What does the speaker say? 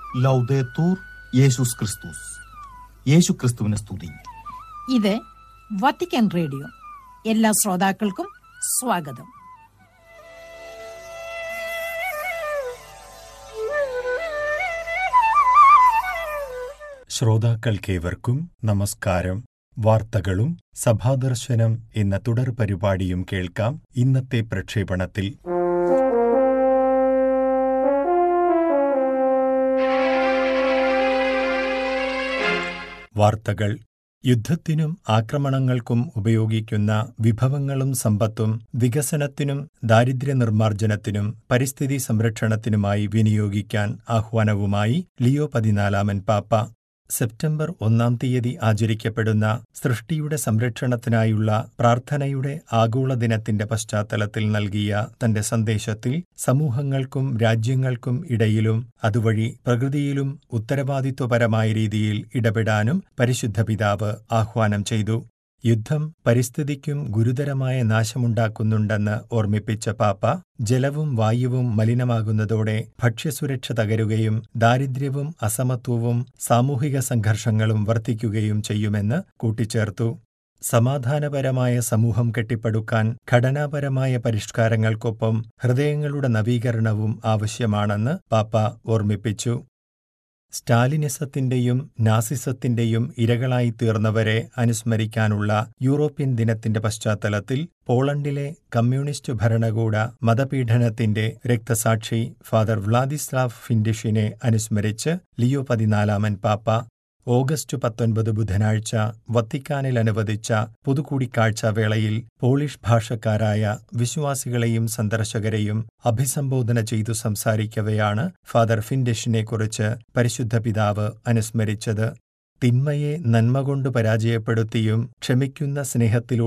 ലൗദേത്തൂർ യേശുസ് ക്രിസ്തുസ് യേശു ക്രിസ്തുവിനെ സ്തുതി ഇത് വത്തിക്കാൻ റേഡിയോ എല്ലാ ശ്രോതാക്കൾക്കും സ്വാഗതം ശ്രോതാക്കൾക്കേവർക്കും നമസ്കാരം വാർത്തകളും സഭാദർശനം എന്ന തുടർ പരിപാടിയും കേൾക്കാം ഇന്നത്തെ പ്രക്ഷേപണത്തിൽ വാർത്തകൾ യുദ്ധത്തിനും ആക്രമണങ്ങൾക്കും ഉപയോഗിക്കുന്ന വിഭവങ്ങളും സമ്പത്തും വികസനത്തിനും ദാരിദ്ര്യ നിർമ്മാർജ്ജനത്തിനും പരിസ്ഥിതി സംരക്ഷണത്തിനുമായി വിനിയോഗിക്കാൻ ആഹ്വാനവുമായി ലിയോ പതിനാലാമൻ പാപ്പ സെപ്റ്റംബർ ഒന്നാം തീയതി ആചരിക്കപ്പെടുന്ന സൃഷ്ടിയുടെ സംരക്ഷണത്തിനായുള്ള പ്രാർത്ഥനയുടെ ആഗോള ദിനത്തിന്റെ പശ്ചാത്തലത്തിൽ നൽകിയ തന്റെ സന്ദേശത്തിൽ സമൂഹങ്ങൾക്കും രാജ്യങ്ങൾക്കും ഇടയിലും അതുവഴി പ്രകൃതിയിലും ഉത്തരവാദിത്വപരമായ രീതിയിൽ ഇടപെടാനും പരിശുദ്ധ പിതാവ് ആഹ്വാനം ചെയ്തു യുദ്ധം പരിസ്ഥിതിക്കും ഗുരുതരമായ നാശമുണ്ടാക്കുന്നുണ്ടെന്ന് ഓർമ്മിപ്പിച്ച പാപ്പ ജലവും വായുവും മലിനമാകുന്നതോടെ ഭക്ഷ്യസുരക്ഷ തകരുകയും ദാരിദ്ര്യവും അസമത്വവും സാമൂഹിക സംഘർഷങ്ങളും വർദ്ധിക്കുകയും ചെയ്യുമെന്ന് കൂട്ടിച്ചേർത്തു സമാധാനപരമായ സമൂഹം കെട്ടിപ്പടുക്കാൻ ഘടനാപരമായ പരിഷ്കാരങ്ങൾക്കൊപ്പം ഹൃദയങ്ങളുടെ നവീകരണവും ആവശ്യമാണെന്ന് പാപ്പ ഓർമ്മിപ്പിച്ചു സ്റ്റാലിനിസത്തിന്റെയും നാസിസത്തിന്റെയും ഇരകളായി തീർന്നവരെ അനുസ്മരിക്കാനുള്ള യൂറോപ്യൻ ദിനത്തിന്റെ പശ്ചാത്തലത്തിൽ പോളണ്ടിലെ കമ്മ്യൂണിസ്റ്റ് ഭരണകൂട മതപീഡനത്തിന്റെ രക്തസാക്ഷി ഫാദർ വ്ളാദിസ്ലാവ് ഫിൻഡിഷിനെ അനുസ്മരിച്ച് ലിയോ പതിനാലാമൻ പാപ്പ ഓഗസ്റ്റ് പത്തൊൻപത് ബുധനാഴ്ച വത്തിക്കാനിൽ അനുവദിച്ച പൊതുകൂടിക്കാഴ്ച വേളയിൽ പോളിഷ് ഭാഷക്കാരായ വിശ്വാസികളെയും സന്ദർശകരെയും അഭിസംബോധന ചെയ്തു സംസാരിക്കവെയാണ് ഫാദർ ഫിൻഡിഷിനെക്കുറിച്ച് പരിശുദ്ധ പിതാവ് അനുസ്മരിച്ചത് തിന്മയെ നന്മ കൊണ്ട് പരാജയപ്പെടുത്തിയും ക്ഷമിക്കുന്ന സ്നേഹത്തിലൂടെ